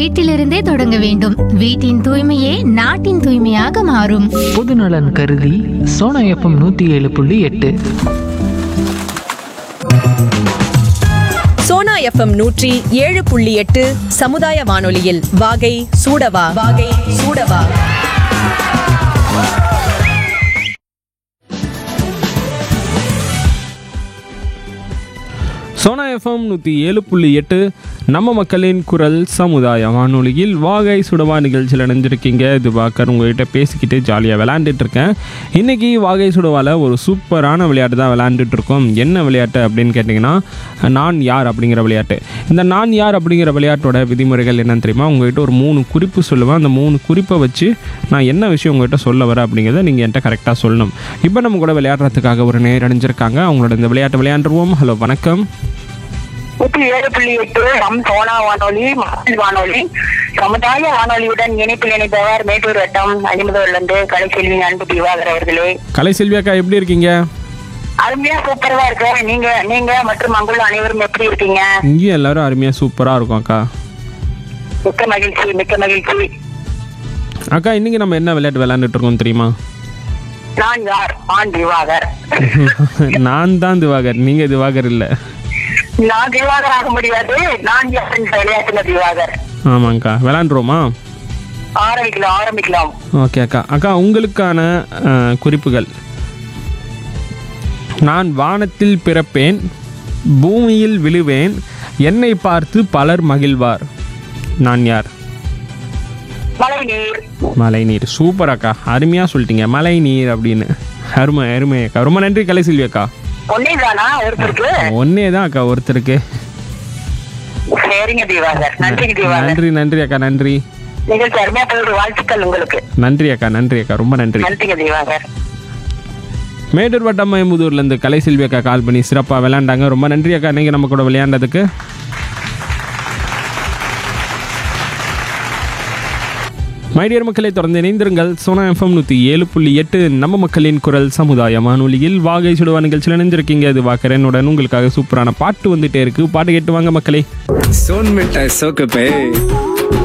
வீட்டிலிருந்தே தொடங்க வேண்டும் வீட்டின் தூய்மையே நாட்டின் தூய்மையாக மாறும் பொதுநலன் கருதி சோனா எஃப்எம் நூற்றி ஏழு புள்ளி எட்டு சோனா எஃப்எம் நூற்றி ஏழு புள்ளி எட்டு சமுதாய வானொலியில் வாகை சூடவா வாகை சூடவா சோனா எஃப்எம் நூற்றி ஏழு புள்ளி எட்டு நம்ம மக்களின் குரல் சமுதாய வானொலியில் வாகை சுடவா நிகழ்ச்சியில் இணைஞ்சிருக்கீங்க இது பாக்கர் உங்ககிட்ட பேசிக்கிட்டு ஜாலியாக விளையாண்டுட்டு இருக்கேன் இன்றைக்கி வாகை சுடவாவில் ஒரு சூப்பரான விளையாட்டு தான் விளையாண்டுட்டு இருக்கோம் என்ன விளையாட்டு அப்படின்னு கேட்டிங்கன்னா நான் யார் அப்படிங்கிற விளையாட்டு இந்த நான் யார் அப்படிங்கிற விளையாட்டோட விதிமுறைகள் என்னன்னு தெரியுமா உங்ககிட்ட ஒரு மூணு குறிப்பு சொல்லுவேன் அந்த மூணு குறிப்பை வச்சு நான் என்ன விஷயம் உங்ககிட்ட சொல்ல வரேன் அப்படிங்கிறத நீங்கள் என்கிட்ட கரெக்டாக சொல்லணும் இப்போ நம்ம கூட விளையாடுறதுக்காக ஒரு நேர் அடைஞ்சிருக்காங்க அவங்களோட இந்த விளையாட்டு விளையாண்டுருவோம் ஹலோ வணக்கம் நூற்றி ஏழு புள்ளி எட்டு நம் சோனா வானொலி மக்கள் வானொலி சமுதாய வானொலியுடன் இணைப்பில் இணைப்பவர் மேட்டூர் வட்டம் அலிமுதூர்லேருந்து கலைச்செல்வி அன்பு திவாகர் அவர்களே கலை செல்வியாக்கா எப்படி இருக்கீங்க அருமையா சூப்பரா இருக்கு நீங்க நீங்க மற்றும் அங்குள்ள அனைவரும் எப்படி இருக்கீங்க இங்கேயும் எல்லாரும் அருமையாக சூப்பராக இருக்கும் அக்கா மிக்க மகிழ்ச்சி மிக்க மகிழ்ச்சி அக்கா இன்னைக்கு நம்ம என்ன விளையாட்டு விளையாண்டுட்டு இருக்கோம் தெரியுமா நான் யார் ஆண் திவாகர் நான் தான் திவாகர் நீங்கள் திவாகர் இல்லை நான் திவாகர் ஆக முடியாது நான் யார் என்ற விளையாட்டுங்க திவாகர் ஆமாங்க்கா விளையாண்டுருவோமா ஆரம்பிக்கலாம் ஆரம்பிக்கலாம் ஓகே அக்கா அக்கா உங்களுக்கான அஹ், குறிப்புகள் நான் வானத்தில் பிறப்பேன் பூமியில் விழுவேன் என்னை பார்த்து பலர் மகிழ்வார் நான் யார் மழை நீர் மழை நீர் சூப்பர் அக்கா அருமையாக சொல்லிட்டீங்க மழை நீர் அப்படின்னு அருமை அருமை அக்கா ரொம்ப நன்றி கலை செல்வி அக்கா ஒன்னே தானா ஒருத்தருக்கு ஒன்னே தான் அக்கா ஒருத்தருக்கு சரிங்க திவாகர் நன்றிங்க திவாகர் நன்றி நன்றி அக்கா நன்றி நிகழ்ச்சி அருமையா போகுது வாழ்த்துக்கள் உங்களுக்கு நன்றி அக்கா நன்றி அக்கா ரொம்ப நன்றி நன்றிங்க திவாகர் மேட்டூர் வட்டம் மயமுதூர்லேருந்து கலை செல்வி அக்கா கால் பண்ணி சிறப்பாக விளையாண்டாங்க ரொம்ப நன்றி அக்கா நீங்கள் நம்ம கூட விளையாண்டதுக்கு மைடியர் மக்களை தொடர்ந்து இணைந்திருங்கள் சோனா எஃப்எம் நூற்றி ஏழு புள்ளி எட்டு நம்ம மக்களின் குரல் சமுதாய வானொலியில் வாகை சுடுவா நிகழ்ச்சியில் இணைஞ்சிருக்கீங்க இது வாக்கரனுடன் உங்களுக்காக சூப்பரான பாட்டு வந்துட்டே இருக்கு பாட்டு கேட்டு வாங்க மக்களே सोन मिठाई सो के पे